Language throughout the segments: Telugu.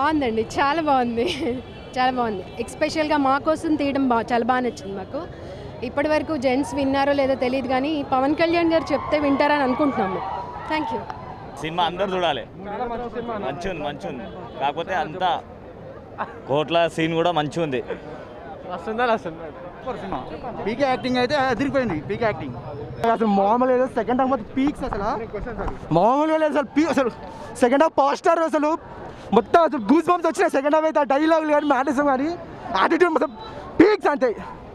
బాగుందండి చాలా బాగుంది చాలా బాగుంది ఎక్స్పెషల్గా మా కోసం తీయడం బా చాలా బాగా నచ్చింది మాకు ఇప్పటి వరకు జెంట్స్ విన్నారో లేదో తెలియదు కానీ పవన్ కళ్యాణ్ గారు చెప్తే వింటారని అనుకుంటున్నాము థ్యాంక్ యూ సినిమా అందరు చూడాలి మంచి ఉంది మంచి ఉంది కాకపోతే అంతా కోట్ల సీన్ కూడా మంచి ఉంది పీకే యాక్టింగ్ అయితే అదిరిపోయింది పీకే యాక్టింగ్ అసలు మామూలు లేదు సెకండ్ హాఫ్ మొత్తం పీక్స్ అసలు మామూలుగా లేదు అసలు పీక్ అసలు సెకండ్ హాఫ్ పవర్ స్టార్ అసలు మొత్తం అసలు గూస్ బంప్స్ వచ్చినాయి సెకండ్ హాఫ్ అయితే ఆ డైలాగులు కానీ మ్యాటిజం కానీ యాటిట్యూడ్ మొత్తం పీక్స్ అంతే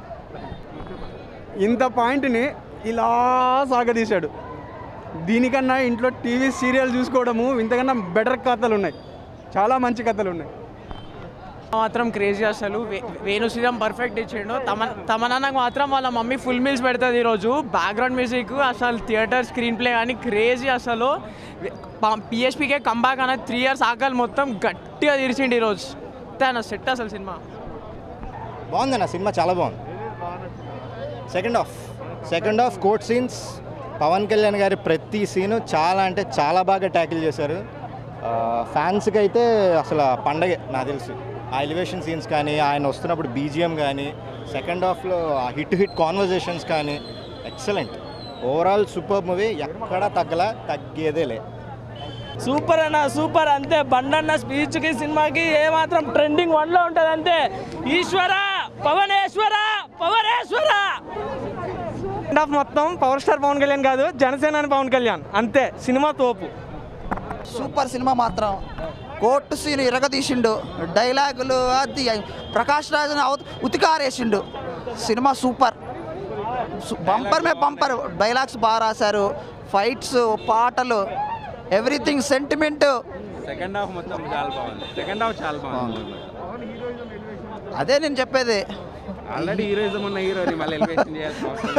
ఇంత పాయింట్ని ఇలా సాగదీశాడు దీనికన్నా ఇంట్లో టీవీ సీరియల్ చూసుకోవడము ఇంతకన్నా బెటర్ కథలు ఉన్నాయి చాలా మంచి కథలు ఉన్నాయి మాత్రం క్రేజీ అసలు వే- వేణు శ్రీరామ్ పర్ఫెక్ట్ ఇచ్చిండు తమ తమనన్నకు మాత్రం వాళ్ళ మమ్మీ ఫుల్ మీల్స్ పెడుతుంది ఈరోజు బ్యాక్గ్రౌండ్ మ్యూజిక్ అసలు థియేటర్ స్క్రీన్ ప్లే కానీ క్రేజీ అసలు పిఎస్పీకే కంబ్యాక్ అనేది త్రీ ఇయర్స్ ఆకలి మొత్తం గట్టిగా తీర్చిండు ఈరోజు అన్న సెట్ అసలు సినిమా బాగుందన్న సినిమా చాలా బాగుంది second half second half court scenes Pawan Kalyan గారి ప్రతి సీను చాలా అంటే చాలా బాగా ట్యాకిల్ చేశారు ఆ, ఫ్యాన్స్కి అయితే అసలు పండగే నాకు తెలుసు ఆ ఎలివేషన్ సీన్స్ కానీ ఆయన వస్తున్నప్పుడు బీజిఎం కానీ సెకండ్ హాఫ్లో ఆ హిట్ హిట్ కాన్వర్జేషన్స్ కానీ ఎక్సలెంట్ ఓవరాల్ సూపర్ మూవీ ఎక్కడా తగ్గల తగ్గేదేలే సూపర్ అన్న సూపర్ అంతే బండన్న స్పీచ్కి సినిమాకి ఏ మాత్రం ట్రెండింగ్ వన్లో ఉంటుంది అంతే ఈశ్వర పవనేశ్వర పవనేశ్వర సెకండ్ హాఫ్ మొత్తం పవర్ స్టార్ పవన్ కళ్యాణ్ కాదు జనసేన పవన్ కళ్యాణ్ అంతే సినిమా తోపు సూపర్ సినిమా మాత్రం కోర్టు సీన్ ఇరగదీసిండు డైలాగులు అది ప్రకాష్ రాజుని అవ ఉతికారేసిండు సినిమా సూపర్ బంపర్ మే బంపర్ డైలాగ్స్ బాగా రాశారు ఫైట్స్ పాటలు ఎవ్రీథింగ్ సెంటిమెంట్ సెకండ్ హాఫ్ మొత్తం చాలా బాగుంది సెకండ్ హాఫ్ చాలా బాగుంది అదే నేను చెప్పేది ఆల్రెడీ హీరోయిజం ఉన్న హీరోని మళ్ళీ ఎలివేషన్ చేయాల్సిన అవసరం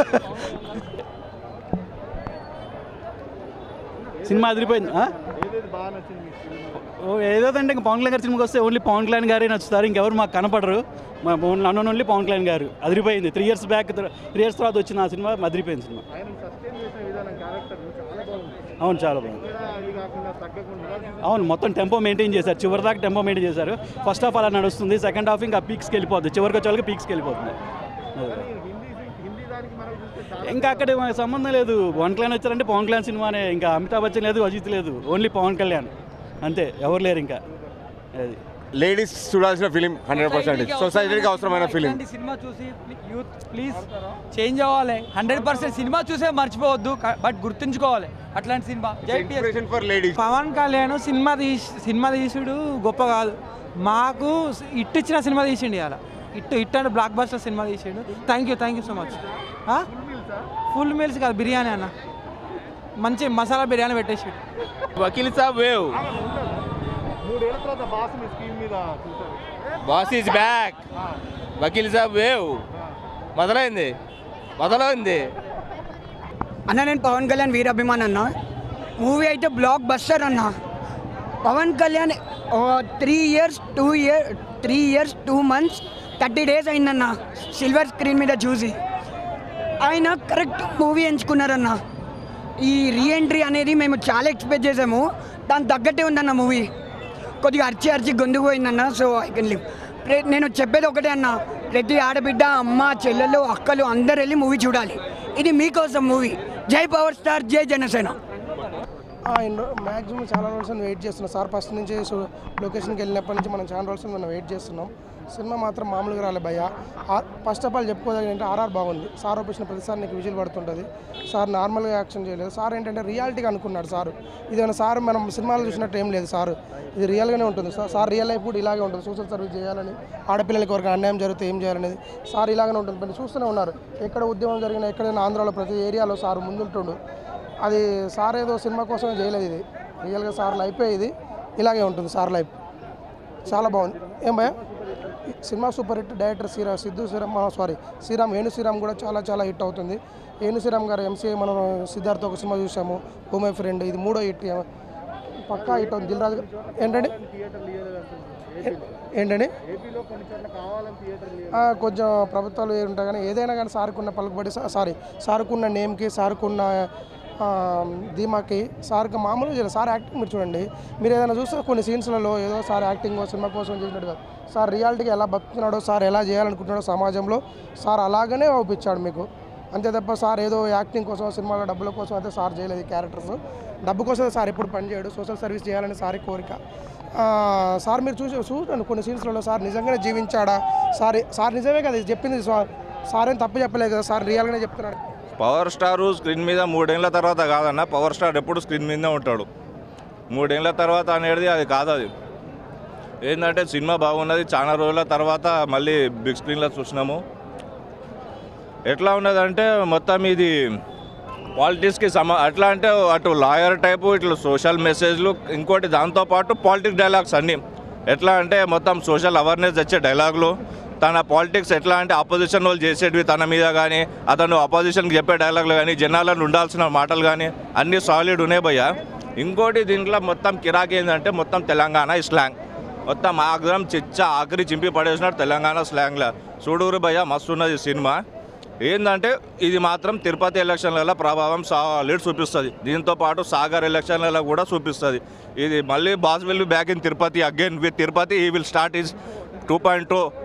సినిమా అదిరిపోయింది ఆ? ఓ ఏదో అంటే ఇంకా పవన్ కళ్యాణ్ గారి సినిమాకి వస్తే ఓన్లీ పవన్ కళ్యాణ్ గారే నచ్చుతారు ఇంకెవరు మాకు కనపడరు మా నన్ను ఓన్లీ పవన్ కళ్యాణ్ గారు అదిరిపోయింది three years back three years తర్వాత వచ్చిన ఆ సినిమా అదిరిపోయింది సినిమా అవును చాలా బాగుంది అవును మొత్తం టెంపో మెయింటైన్ చేశారు చివరి దాకా టెంపో మెయింటైన్ చేశారు ఫస్ట్ హాఫ్ అలా నడుస్తుంది సెకండ్ హాఫ్ ఇంకా పీక్స్కి వెళ్ళిపోతుంది చివరికి వచ్చే వాళ్ళకి పీక్స్కి వెళ్ళిపోతుంది అదే. ఇంకా అక్కడ మనకి సంబంధం లేదు పవన్ కళ్యాణ్ వచ్చారంటే పవన్ కళ్యాణ్ సినిమానే ఇంకా అమితాబ్ బచ్చన్ లేదు అజిత్ లేదు ఓన్లీ పవన్ కళ్యాణ్ అంతే ఎవరు లేరు ఇంకా అది లేడీస్ చూడాల్సిన ఫిలిం హండ్రెడ్ పర్సెంట్ సొసైటీకి అవసరమైన ఫిలిం సినిమా చూసి యూత్ ప్లీజ్ చేంజ్ అవ్వాలి హండ్రెడ్ పర్సెంట్ సినిమా చూసే మర్చిపోవద్దు బట్ గుర్తుంచుకోవాలి అట్లాంటి cinema inspiration for ladies Pawan Kalyan cinema తీసి సినిమా తీసుడు గొప్ప కాదు మాకు ఇట్టు ఇచ్చిన సినిమా తీసిండు ఇవాళ ఇట్టు ఇట్టు అంటే బ్లాక్ బస్టర్ సినిమా తీసిండు thank you thank you so much full meals కాదు బిర్యానీ అన్న మంచి మసాలా బిర్యానీ పెట్టేసి Vakeel Saab wave boss is back Vakeel Saab wave మొదలైంది మొదలైంది అన్న నేను పవన్ కళ్యాణ్ వీరాభిమాన్ అన్న మూవీ అయితే బ్లాక్ బస్టర్ అన్న Pawan Kalyan three years two year three years two months thirty days అయిందన్న సిల్వర్ స్క్రీన్ మీద చూసి ఆయన కరెక్ట్ మూవీ ఎంచుకున్నారన్న ఈ రీఎంట్రీ అనేది మేము చాలా ఎక్స్పెక్ట్ చేసాము దాని తగ్గట్టే ఉందన్న మూవీ కొద్దిగా అర్చి అర్చి గొంతుకు పోయిందన్న సో ఐ కెన్ లివ్ నేను చెప్పేది ఒకటే అన్న ప్రతి ఆడబిడ్డ అమ్మ చెల్లెలు అక్కలు అందరు వెళ్ళి మూవీ చూడాలి ఇది మీకోసం మూవీ జై పవర్ స్టార్ జై జనసేన మ్యాక్సిమం చాలా రోజులు వెయిట్ చేస్తున్నాం సార్ ఫస్ట్ నుంచి సో- లొకేషన్కి వెళ్ళినప్పటి నుంచి మనం చాలా రోజులు మనం వెయిట్ చేస్తున్నాం సినిమా మాత్రం మామూలుగా రాలే భయ్య ఆర్ ఫస్ట్ ఆఫ్ ఆల్ చెప్పుకోదగ్గంటే ఆర్ఆర్ బాగుంది సార్ ఒప్పించిన ప్రతిసారి నీకు విజువల్ పడుతుంటుంది సార్ నార్మల్గా యాక్షన్ చేయలేదు సార్ ఏంటంటే రియాలిటీగా అనుకున్నాడు సార్ ఇదేమైనా సార్ మనం సినిమాలో చూసినట్టు ఏం లేదు సార్ ఇది రియల్గానే ఉంటుంది సార్ సార్ రియల్ లైఫ్ కూడా ఇలాగే ఉంటుంది సోషల్ సర్వీస్ చేయాలని ఆడపిల్లలకి ఎవరికి అన్యాయం జరిగితే ఏం చేయాలనేది సార్ ఇలాగనే ఉంటుంది మీరు చూస్తూనే ఉన్నారు ఎక్కడ ఉద్యమం జరిగినా ఎక్కడైనా ఆంధ్రాలో ప్రతి ఏరియాలో సార్ ముందుంటుండు అది సార్ ఏదో సినిమా కోసమే చేయలేదు ఇది రియల్గా సార్ లైఫ్ ఇది ఇలాగే ఉంటుంది సార్ లైఫ్ చాలా బాగుంది ఏం భయ cinema super hit director Sriram Siddhu Sriram sorry Sriram Venu Sriram కూడా చాలా చాలా హిట్ అవుతుంది వేణు శ్రీరామ్ గారు ఎంసీఏ మనం సిద్ధార్థ ఒక సినిమా చూసాము హోమ్ మై ఫ్రెండ్ ఇది మూడో హిట్ పక్కా హిట్ అవుతుంది దిల్ రాజు గారు ఏంటండి ఏంటండి ఆ, కొంచెం ప్రభుత్వాలు ఉంటాయి కానీ ఏదైనా కానీ సార్కున్న పలుకుబడి సా- సారీ సార్కున్న నేమ్కి సార్కున్న ఆ, ధీమాకి సార్కి మామూలుగా చేయలేదు సార్ యాక్టింగ్ మీరు చూడండి మీరు ఏదైనా చూస్తే కొన్ని సీన్స్లలో ఏదో సార్ యాక్టింగ్ సినిమా కోసం చేసినట్టు కాదు సార్ రియాలిటీగా ఎలా బతుకుతున్నాడో సార్ ఎలా చేయాలనుకుంటున్నాడో సమాజంలో సార్ అలాగనే ఒప్పించాడు మీకు అంతే తప్ప సార్ ఏదో యాక్టింగ్ కోసం సినిమాలో డబ్బుల కోసం అయితే సార్ చేయలేదు ఈ క్యారెక్టర్స్ డబ్బు కోసం సార్ ఎప్పుడు పనిచేయడు సోషల్ సర్వీస్ చేయాలని సార్ కోరిక ఆ, సార్ మీరు చూసి చూడండి కొన్ని సీన్స్లలో సార్ నిజంగానే జీవించాడా సార్ సార్ నిజమే కదా ఇది చెప్పింది సార్ సార్ ఏం తప్పు చెప్పలేదు కదా సార్ రియల్గానే చెప్తున్నాడు పవర్ స్టార్ స్క్రీన్ మీద మూడేళ్ల తర్వాత కాదన్న పవర్ స్టార్ ఎప్పుడు స్క్రీన్ మీదనే ఉంటాడు మూడేళ్ల తర్వాత అనేది అది కాదు అది ఏంటంటే సినిమా బాగున్నది చాలా రోజుల తర్వాత మళ్ళీ బిగ్ స్క్రీన్లో చూసినాము ఎట్లా ఉన్నదంటే మొత్తం ఇది పాలిటిక్స్కి సమ ఎట్లా అంటే అటు లాయర్ టైపు ఇట్లా సోషల్ మెసేజ్లు ఇంకోటి దాంతోపాటు పాలిటిక్స్ డైలాగ్స్ అన్నీ ఎట్లా అంటే మొత్తం సోషల్ అవేర్నెస్ తెచ్చే డైలాగులు తన పాలిటిక్స్ ఎట్లా అంటే ఆపోజిషన్ వాళ్ళు చేసేటివి తన మీద కానీ అతను ఆపోజిషన్కి చెప్పే డైలాగులు కానీ జనాలను ఉండాల్సిన మాటలు కానీ అన్నీ సాలిడ్ ఉన్నాయి భయ్య ఇంకోటి దీంట్లో మొత్తం కిరాక్ ఏంటంటే మొత్తం తెలంగాణ స్లాంగ్ మొత్తం ఆగ్రహం చిచ్చ ఆఖరి చింపి పడేసినాడు తెలంగాణ స్లాంగ్లో చూడూరు భయ్య మస్తు ఉన్నది సినిమా ఏంటంటే ఇది మాత్రం తిరుపతి ఎలక్షన్లలో ప్రభావం సాలిడ్ చూపిస్తుంది దీంతో పాటు సాగర్ ఎలక్షన్లలో కూడా చూపిస్తుంది ఇది మళ్ళీ boss will back in Tirupati again with Tirupati ఈ will start is two point two